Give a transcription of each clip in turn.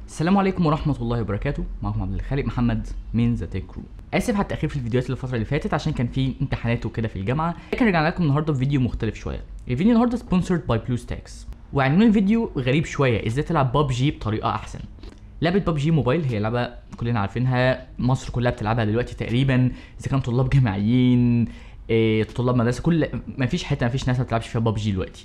السلام عليكم ورحمة الله وبركاته معكم عبد الخالق محمد من ذا تيك كرو اسف على التأخير في الفيديوهات الفترة اللي فاتت عشان كان في امتحانات وكده في الجامعة لكن رجعنا لكم النهاردة بفيديو مختلف شوية الفيديو النهاردة سبونسرد باي بلو ستاكس وعنوان الفيديو غريب شوية ازاي تلعب ببجي بطريقة احسن لعبة ببجي موبايل هي لعبة كلنا عارفينها مصر كلها بتلعبها دلوقتي تقريبا اذا كانوا طلاب جامعيين إيه، طلاب مدرسة كل مفيش حتة مفيش ناس ما بتلعبش فيها ببجي دلوقتي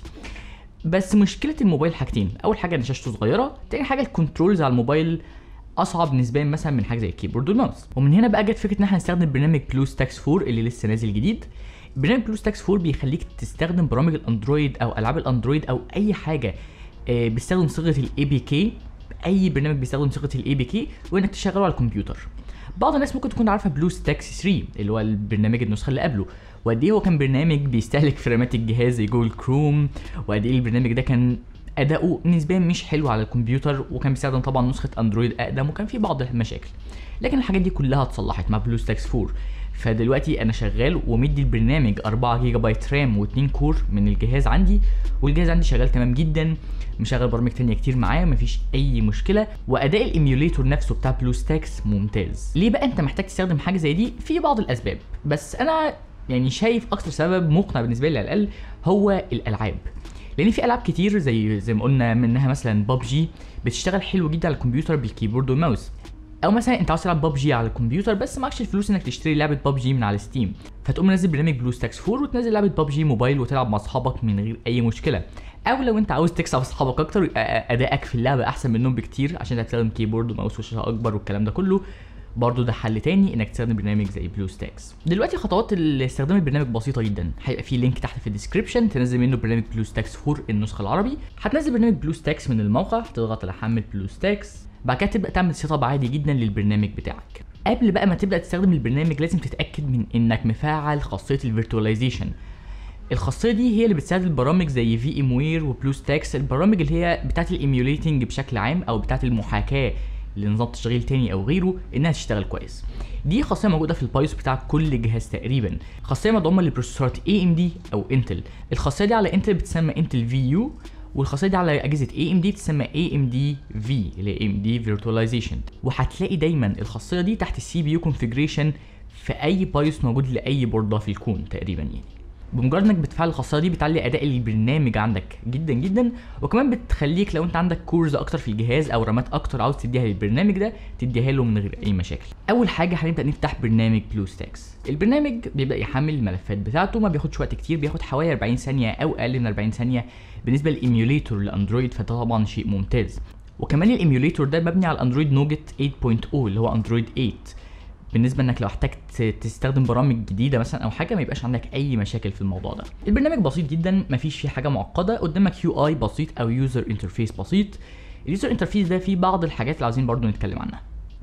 بس مشكله الموبايل حاجتين اول حاجه ان شاشته صغيره تاني حاجه الكنترولز على الموبايل اصعب نسبيا مثلا من حاجه زي الكيبورد والماوس ومن هنا بقى جت فكره ان احنا نستخدم برنامج بلو ستاكس 4 اللي لسه نازل جديد برنامج بلو ستاكس 4 بيخليك تستخدم برامج الاندرويد او العاب الاندرويد او اي حاجه آه، بيستخدم صيغه الاي بي كي اي برنامج بيستخدم صيغه الاي بي كي وانك تشغله على الكمبيوتر بعض الناس ممكن تكون عارفه بلو ستاكس 3 اللي هو البرنامج النسخه اللي قبله وقد ايه هو كان برنامج بيستهلك فريمات الجهاز زي جوجل كروم وقد ايه البرنامج ده كان اداؤه نسبيا مش حلو على الكمبيوتر وكان بيستخدم طبعا نسخه اندرويد اقدم وكان في بعض المشاكل لكن الحاجات دي كلها اتصلحت مع بلو ستاكس 4 فدلوقتي انا شغال ومدي البرنامج 4 جيجا بايت رام و2 كور من الجهاز عندي والجهاز عندي شغال تمام جدا مشغل برامج تانية كتير معاه مفيش اي مشكله واداء الايميوليتور نفسه بتاع بلو ستاكس ممتاز ليه بقى انت محتاج تستخدم حاجه زي دي في بعض الاسباب بس انا يعني شايف اكتر سبب مقنع بالنسبه لي على الاقل هو الالعاب لان في العاب كتير زي زي ما قلنا منها مثلا ببجي بتشتغل حلو جدا على الكمبيوتر بالكيبورد والماوس او مثلا انت عاوز تلعب ببجي على الكمبيوتر بس معكش الفلوس انك تشتري لعبه ببجي من على ستيم فتقوم منزل برنامج بلو ستاكس 4 وتنزل لعبه ببجي موبايل وتلعب مع اصحابك من غير اي مشكله او لو انت عاوز تكسب اصحابك اكتر يبقى ادائك في اللعبه احسن منهم بكتير عشان تستخدم كيبورد وماوس وشاشه اكبر والكلام ده كله برضه ده حل تاني انك تستخدم برنامج زي بلو ستاكس دلوقتي خطوات استخدام البرنامج بسيطه جدا هيبقى في لينك تحت في الديسكربشن تنزل منه برنامج بلو ستاكس 4 النسخه العربي هتنزل برنامج بلو ستاكس من الموقع تضغط على حمل بلو ستاكس بعد كده تبدا تعمل سيت اب عادي جدا للبرنامج بتاعك قبل بقى ما تبدا تستخدم البرنامج لازم تتاكد من انك مفعل خاصيه الفيرتواليزيشن الخاصيه دي هي اللي بتساعد البرامج زي في ام وير وبلو ستاكس البرامج اللي هي بتاعه الايميوليتنج بشكل عام او بتاعه المحاكاه لنظام تشغيل تاني او غيره انها تشتغل كويس دي خاصيه موجوده في البايوس بتاع كل جهاز تقريبا خاصيه مدعومه لبروسيسورات اي ام دي او انتل الخاصيه دي على انتل بتسمى انتل في يو والخاصيه دي على اجهزه اي ام دي بتسمى اي ام دي في اللي هي اي ام دي فيرتواليزيشن وهتلاقي دايما الخاصيه دي تحت السي بي يو كونفيجريشن في اي بايوس موجود لاي بورده في الكون تقريبا يعني بمجرد انك بتفعل الخاصيه دي بتعلي اداء البرنامج عندك جدا جدا وكمان بتخليك لو انت عندك كورز اكتر في الجهاز او رامات اكتر عاوز تديها للبرنامج ده تديها له من غير اي مشاكل اول حاجه هنبدا نفتح برنامج بلو ستاكس البرنامج بيبدا يحمل الملفات بتاعته ما بياخدش وقت كتير بياخد حوالي 40 ثانيه او اقل من 40 ثانيه بالنسبه للايميوليتور لاندرويد فده طبعا شيء ممتاز وكمان الايميوليتور ده مبني على اندرويد نوجت 8.0 اللي هو اندرويد 8 بالنسبه انك لو احتجت تستخدم برامج جديده مثلا او حاجه ما يبقاش عندك اي مشاكل في الموضوع ده البرنامج بسيط جدا ما فيش فيه حاجه معقده قدامك يو اي بسيط او يوزر انترفيس بسيط اليوزر انترفيس ده فيه بعض الحاجات اللي عاوزين برضو نتكلم عنها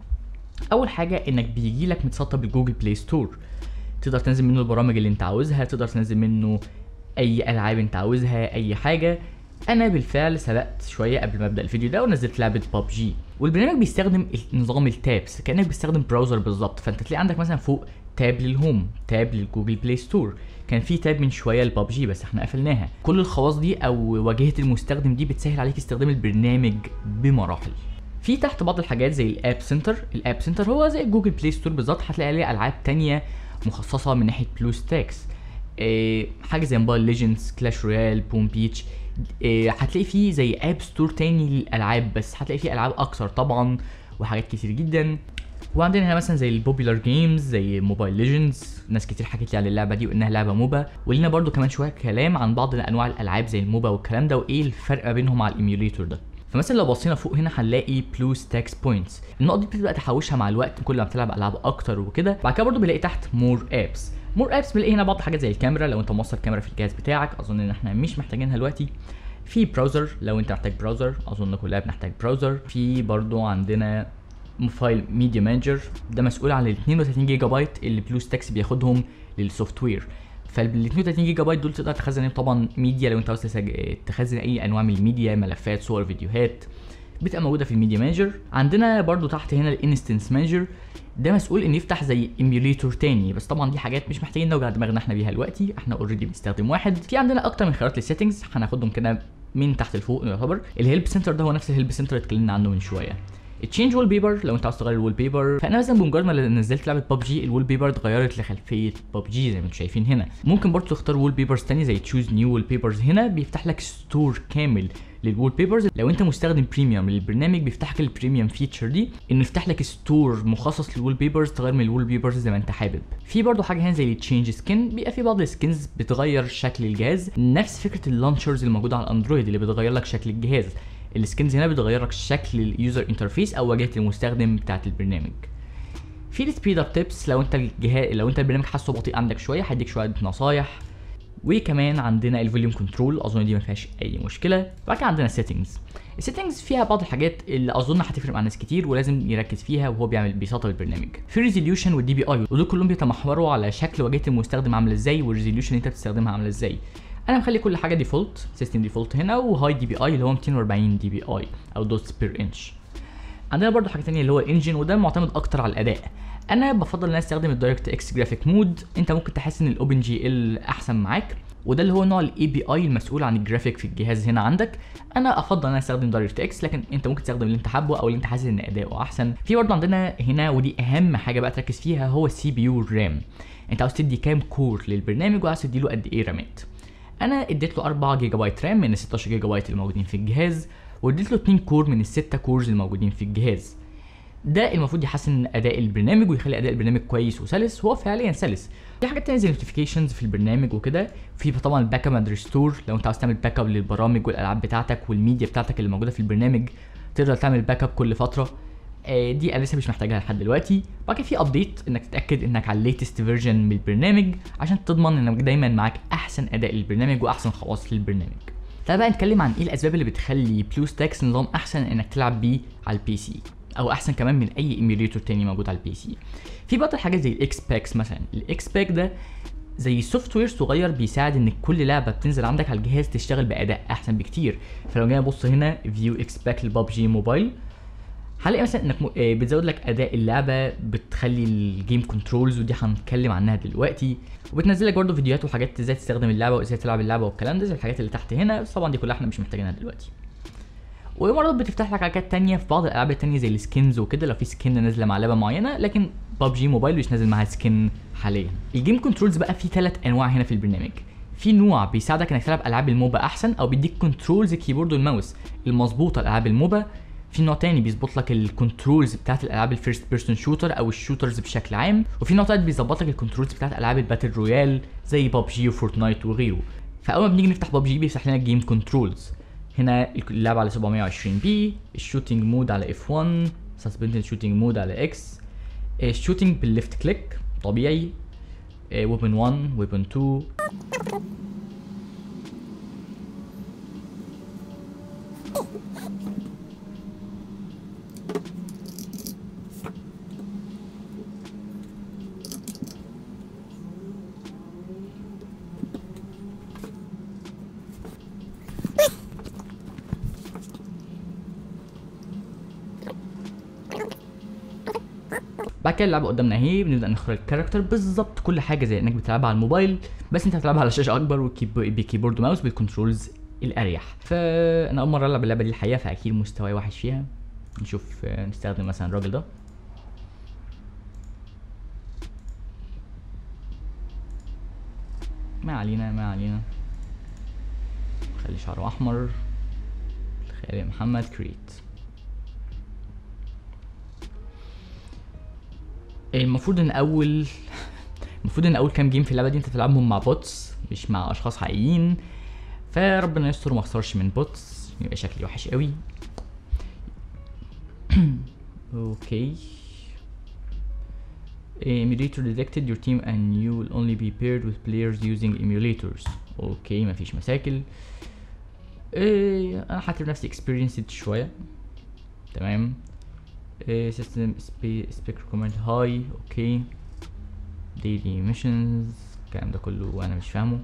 اول حاجه انك بيجي لك متسطب بالجوجل بلاي ستور تقدر تنزل منه البرامج اللي انت عاوزها تقدر تنزل منه اي العاب انت عاوزها اي حاجه انا بالفعل سبقت شويه قبل ما ابدا الفيديو ده ونزلت لعبه ببجي والبرنامج بيستخدم نظام التابس كانك بيستخدم براوزر بالظبط فانت تلاقي عندك مثلا فوق تاب للهوم تاب للجوجل بلاي ستور كان في تاب من شويه لببجي بس احنا قفلناها كل الخواص دي او واجهه المستخدم دي بتسهل عليك استخدام البرنامج بمراحل في تحت بعض الحاجات زي الاب سنتر الاب سنتر هو زي جوجل بلاي ستور بالظبط هتلاقي عليه العاب تانية مخصصه من ناحيه بلو ستاكس إيه حاجه زي موبايل ليجندز كلاش رويال بوم بيتش إيه هتلاقي فيه زي اب ستور تاني للالعاب بس هتلاقي فيه العاب اكثر طبعا وحاجات كتير جدا وعندنا هنا مثلا زي البوبيلار جيمز زي موبايل ليجندز ناس كتير حكت لي على اللعبه دي وانها لعبه موبا ولينا برضو كمان شويه كلام عن بعض انواع الالعاب زي الموبا والكلام ده وايه الفرق ما بينهم مع الايميوليتور ده فمثلا لو بصينا فوق هنا هنلاقي بلو ستاكس بوينتس النقط دي بتبدا تحوشها مع الوقت كل ما بتلعب العاب اكتر وكده بعد كده برضو بنلاقي تحت مور ابس مور ابس بنلاقي هنا بعض الحاجات زي الكاميرا لو انت موصل كاميرا في الجهاز بتاعك اظن ان احنا مش محتاجينها دلوقتي في براوزر لو انت محتاج براوزر اظن كلنا بنحتاج براوزر في برضو عندنا فايل ميديا مانجر ده مسؤول عن ال 32 جيجا بايت اللي بلو ستاكس بياخدهم للسوفت وير فال 32 جيجا بايت دول تقدر تخزن طبعا ميديا لو انت عاوز تسج- تخزن اي انواع من الميديا ملفات صور فيديوهات بتبقى موجوده في الميديا مانجر عندنا برضو تحت هنا الانستنس مانجر ده مسؤول ان يفتح زي ايميوليتور تاني بس طبعا دي حاجات مش محتاجين نوجع دماغنا احنا بيها دلوقتي احنا اوريدي بنستخدم واحد في عندنا اكتر من خيارات للسيتنجز هناخدهم كده من تحت لفوق يعتبر الهيلب سنتر ده هو نفس الهيلب سنتر اللي اتكلمنا عنه من شويه تشينج وول بيبر لو انت عاوز تغير الوول بيبر فانا مثلا بمجرد ما نزلت لعبه ببجي الوول بيبر اتغيرت لخلفيه ببجي زي ما انتم شايفين هنا ممكن برضه تختار وول بيبرز تاني زي تشوز نيو وول بيبرز هنا بيفتح لك ستور كامل للوول بيبرز لو انت مستخدم بريميوم للبرنامج بيفتح لك البريميوم فيتشر دي انه يفتح لك ستور مخصص للوول بيبرز تغير من الوول بيبرز زي ما انت حابب في برضه حاجه هنا زي التشينج سكين بيبقى في بعض السكنز بتغير شكل الجهاز نفس فكره اللانشرز الموجوده على الاندرويد اللي بتغير لك شكل الجهاز السكنز هنا بتغير لك شكل اليوزر انترفيس او واجهه المستخدم بتاعه البرنامج في السبيد اب تيبس لو انت الجهاز لو انت البرنامج حاسه بطيء عندك شويه هيديك شويه نصايح وكمان عندنا الفوليوم كنترول اظن دي ما فيهاش اي مشكله بعد كده عندنا سيتنجز السيتنجز فيها بعض الحاجات اللي اظن هتفرق مع ناس كتير ولازم يركز فيها وهو بيعمل بيسطب البرنامج في ريزوليوشن والدي بي اي ودول كلهم بيتمحوروا على شكل واجهه المستخدم عامله ازاي والريزوليوشن اللي انت بتستخدمها عامله ازاي انا مخلي كل حاجه ديفولت سيستم ديفولت هنا وهاي دي بي اي اللي هو 240 دي بي اي او دوتس بير انش عندنا برضو حاجه ثانيه اللي هو الانجن وده معتمد اكتر على الاداء انا بفضل ان انا استخدم الدايركت اكس جرافيك مود انت ممكن تحس ان الاوبن جي ال احسن معاك وده اللي هو نوع الاي بي اي المسؤول عن الجرافيك في الجهاز هنا عندك انا افضل ان انا استخدم دايركت اكس لكن انت ممكن تستخدم اللي انت حابه او اللي انت حاسس ان اداؤه احسن في برضه عندنا هنا ودي اهم حاجه بقى تركز فيها هو السي بي يو رام انت عاوز تدي كام كور للبرنامج وعاوز تدي له قد ايه رامات انا اديت له 4 جيجا بايت رام من ال 16 جيجا بايت اللي موجودين في الجهاز واديت له 2 كور من ال 6 كورز الموجودين في الجهاز ده المفروض يحسن اداء البرنامج ويخلي اداء البرنامج كويس وسلس وهو فعليا سلس في حاجات تانية زي نوتيفيكيشنز في البرنامج وكده في طبعا الباك اب اند ريستور لو انت عاوز تعمل باك اب للبرامج والالعاب بتاعتك والميديا بتاعتك اللي موجوده في البرنامج تقدر تعمل باك اب كل فتره آه، دي انا لسه مش محتاجها لحد دلوقتي بعد كده في ابديت انك تتاكد انك على الليتست فيرجن من البرنامج عشان تضمن انك دايما معاك احسن اداء للبرنامج واحسن خواص للبرنامج تعال بقى نتكلم عن ايه الاسباب اللي بتخلي بلو ستاكس نظام احسن انك تلعب بيه على البي سي او احسن كمان من اي ايميوليتور تاني موجود على البي سي في بعض الحاجات زي الاكس باكس مثلا الاكس باك ده زي سوفت وير صغير بيساعد ان كل لعبه بتنزل عندك على الجهاز تشتغل باداء احسن بكتير فلو جينا نبص هنا فيو اكس باك لبابجي موبايل هلاقي مثلا انك م- آه، بتزود لك اداء اللعبه بتخلي الجيم كنترولز ودي هنتكلم عنها دلوقتي وبتنزل لك برضه فيديوهات وحاجات ازاي تستخدم اللعبه وازاي تلعب اللعبه والكلام ده زي الحاجات اللي تحت هنا بس طبعا دي كلها احنا مش محتاجينها دلوقتي وبرضه بتفتح لك حاجات تانية في بعض الالعاب التانية زي السكنز وكده لو في سكن نازله مع لعبه معينه لكن ببجي موبايل مش نازل معاها سكن حاليا الجيم كنترولز بقى في ثلاث انواع هنا في البرنامج في نوع بيساعدك انك تلعب العاب الموبا احسن او بيديك كنترولز الكيبورد والماوس المظبوطه لالعاب الموبا في نوع تاني بيظبط لك الكنترولز بتاعت الالعاب الفيرست بيرسون شوتر او الشوترز بشكل عام وفي نوع تالت بيظبط لك الكنترولز بتاعت العاب الباتل رويال زي ببجي وفورتنايت وغيره فاول ما بنيجي نفتح ببجي بيفتح لنا الجيم كنترولز هنا اللعبه على 720 بي الشوتنج مود على اف 1 سسبندد شوتنج مود على اكس الشوتنج بالليفت كليك طبيعي ويبن 1 ويبن 2 بعد كده اللعبه قدامنا اهي بنبدا نختار الكاركتر بالظبط كل حاجه زي انك بتلعبها على الموبايل بس انت هتلعبها على شاشه اكبر وكيب- بكيبورد وماوس بالكنترولز الاريح فانا اول مره العب اللعبه دي الحقيقه فاكيد مستواي وحش فيها نشوف آه، نستخدم مثلا الراجل ده ما علينا ما علينا خلي شعره احمر خالي محمد كريت المفروض ان اول المفروض ان اول كام جيم في اللعبه دي انت تلعبهم مع بوتس مش مع اشخاص حقيقيين فربنا يستر وما اخسرش من بوتس يبقى شكلي وحش قوي اوكي emulator detected your team and you will only be paired with players using emulators اوكي مفيش مشاكل إيه انا هعتبر نفسي experienced شويه تمام إيه system spe- spec recommend high اوكي daily missions الكلام ده كله انا مش فاهمه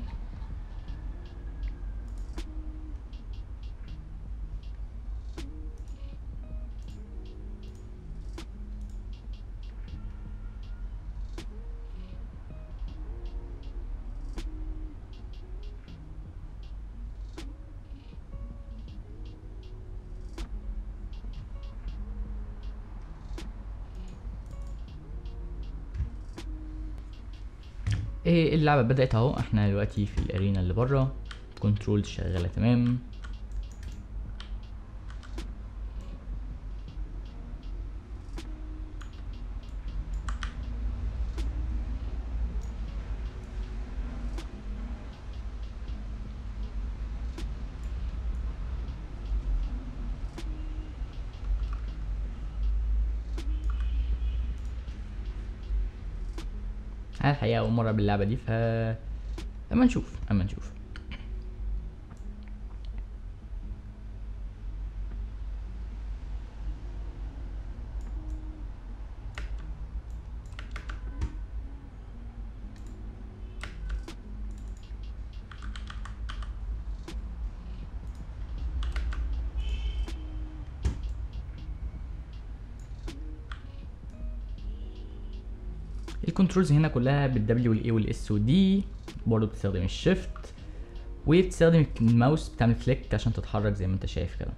إيه اللعبه بدات اهو احنا دلوقتي في الارينا اللي بره كنترول شغاله تمام انا الحقيقه اول مره باللعبه دي ف اما نشوف اما نشوف الكنترولز هنا كلها بالدبليو والاي والاس والدي برضه بتستخدم الشيفت وبتستخدم الماوس بتعمل كليك عشان تتحرك زي ما انت شايف كده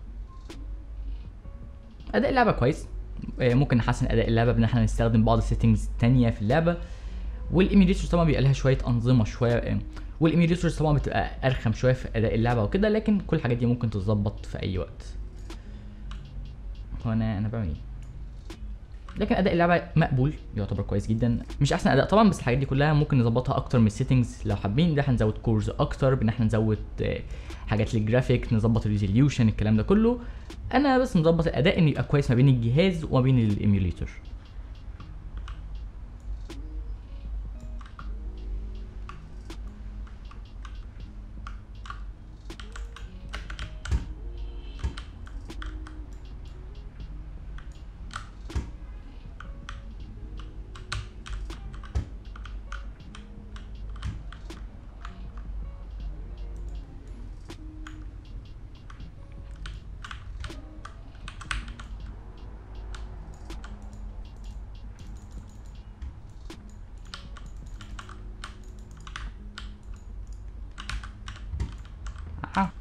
اداء اللعبه كويس آه، ممكن نحسن اداء اللعبه بان احنا نستخدم بعض السيتنجز تانية في اللعبه والايميوليتورز طبعا بيبقى لها شويه انظمه شويه آه، والايميوليتورز طبعا بتبقى ارخم شويه في اداء اللعبه وكده لكن كل الحاجات دي ممكن تتظبط في اي وقت هنا انا بعمل ايه لكن اداء اللعبه مقبول يعتبر كويس جدا مش احسن اداء طبعا بس الحاجات دي كلها ممكن نظبطها اكتر من السيتنجز لو حابين ان احنا نزود كورز اكتر بان احنا نزود آه، حاجات للجرافيك نظبط الريزوليوشن الكلام ده كله انا بس مظبط الاداء ان يبقى كويس ما بين الجهاز وما بين الايميوليتور آه.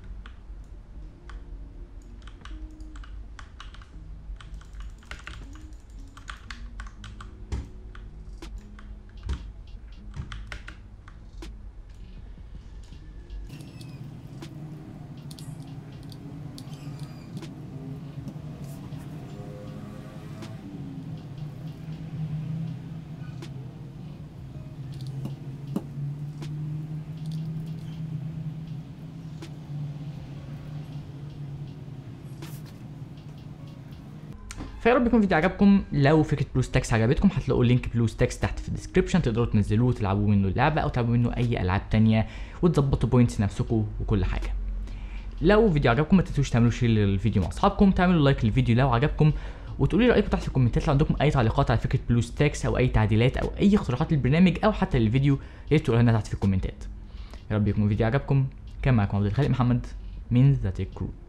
فيا رب يكون الفيديو عجبكم لو فكره بلو ستاكس عجبتكم هتلاقوا لينك بلو ستاكس تحت في الديسكربشن تقدروا تنزلوه وتلعبوا منه اللعبه او تلعبوا منه اي العاب تانية وتظبطوا بوينتس نفسكم وكل حاجه لو الفيديو عجبكم ما تنسوش تعملوا شير للفيديو مع اصحابكم تعملوا لايك للفيديو لو عجبكم وتقولوا لي رايكم تحت في الكومنتات لو عندكم اي تعليقات على فكره بلو ستاكس او اي تعديلات او اي اقتراحات للبرنامج او حتى للفيديو يا ريت تقولوا لنا تحت في الكومنتات يا رب يكون الفيديو عجبكم كان معاكم عبد الخالق محمد من ذا تيك كرو